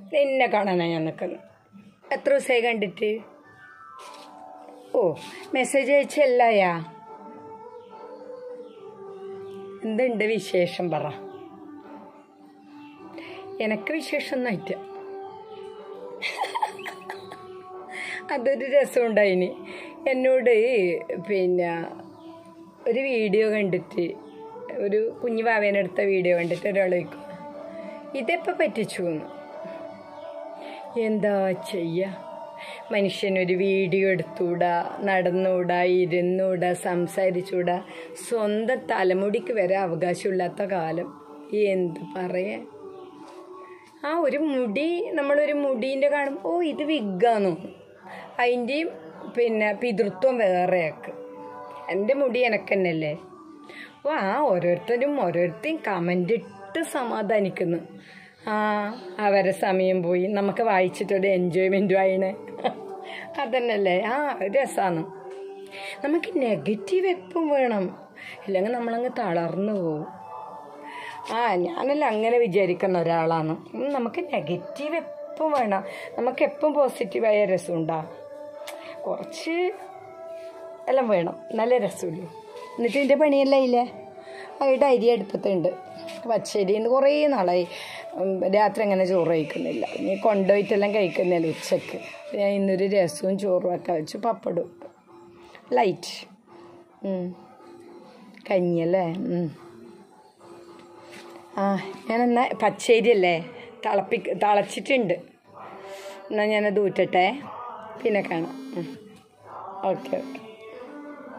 നിന്നെ കാണാനാണ് ഞാൻ നിൽക്കുന്നത് എത്ര ദിവസമായി കണ്ടിട്ട് ഓ മെസ്സേജ് അയച്ചല്ലായാ എന്തുണ്ട് വിശേഷം പറ എനക്ക് വിശേഷം ഒന്നായിട്ട അതൊരു രസമുണ്ടായിന് എന്നോട് പിന്നെ ഒരു വീഡിയോ കണ്ടിട്ട് ഒരു കുഞ്ഞു വാവേനെടുത്ത വീഡിയോ കണ്ടിട്ട് ഒരാൾ ചോദിക്കും ഇതെപ്പോൾ പറ്റിച്ചു എന്ന് എന്താ ചെയ്യുക മനുഷ്യനൊരു വീഡിയോ എടുത്തൂടാ നടന്നൂടാ ഇരുന്നൂടാ സംസാരിച്ചൂടാ സ്വന്തം തലമുടിക്ക് വരെ അവകാശമില്ലാത്ത കാലം എന്ത് പറയാൻ ആ ഒരു മുടി നമ്മളൊരു മുടീൻ്റെ കാണും ഓ ഇത് വിഗ്ഗാന്ന് തോന്നും അതിൻ്റെയും പിന്നെ പിതൃത്വം വേറെയാക്ക് എൻ്റെ മുടി എനക്ക് തന്നെയല്ലേ ഓ ആ ഓരോരുത്തരും ഓരോരുത്തരും കമൻ്റ് ഇട്ട് സമാധാനിക്കുന്നു ആ അവരെ സമയം പോയി നമുക്ക് വായിച്ചിട്ടൊരു എൻജോയ്മെൻറ്റും ആയിണ് അതന്നല്ലേ ആ രസമാണ് നമുക്ക് നെഗറ്റീവ് എപ്പം വേണം ഇല്ലെങ്കിൽ നമ്മളങ്ങ് തളർന്നു പോകും ആ ഞാനല്ല അങ്ങനെ വിചാരിക്കുന്ന ഒരാളാണ് ഉം, നമുക്ക് നെഗറ്റീവ് എപ്പം വേണം നമുക്ക് എപ്പം പോസിറ്റീവായ രസമുണ്ടാ കുറച്ച് എല്ലാം വേണം നല്ല രസമില്ലേ എന്നിട്ട് ഇതിൻ്റെ പണിയെല്ലാം ഇല്ലേ ആയിട്ട് അരി അടുപ്പത്തുണ്ട് പച്ചരി ഇന്ന് കുറേ നാളായി ഉം, രാത്രി അങ്ങനെ ചോറ് കഴിക്കുന്നില്ല ഇനി കൊണ്ടുപോയിട്ടെല്ലാം കഴിക്കുന്നില്ല ഉച്ചക്ക് ഞാൻ ഇന്നൊരു രസവും ചോറും ഒക്കെ വെച്ച് പപ്പടും ലൈറ്റ് ഉം. കഞ്ഞിയല്ലേ ഉം. ആ ഞാനെന്നാ പച്ചരി അല്ലേ തിളപ്പി തിളച്ചിട്ടുണ്ട് എന്നാൽ ഞാനത് ഊറ്റട്ടെ പിന്നെ കാണാം ഓക്കെ ഓക്കെ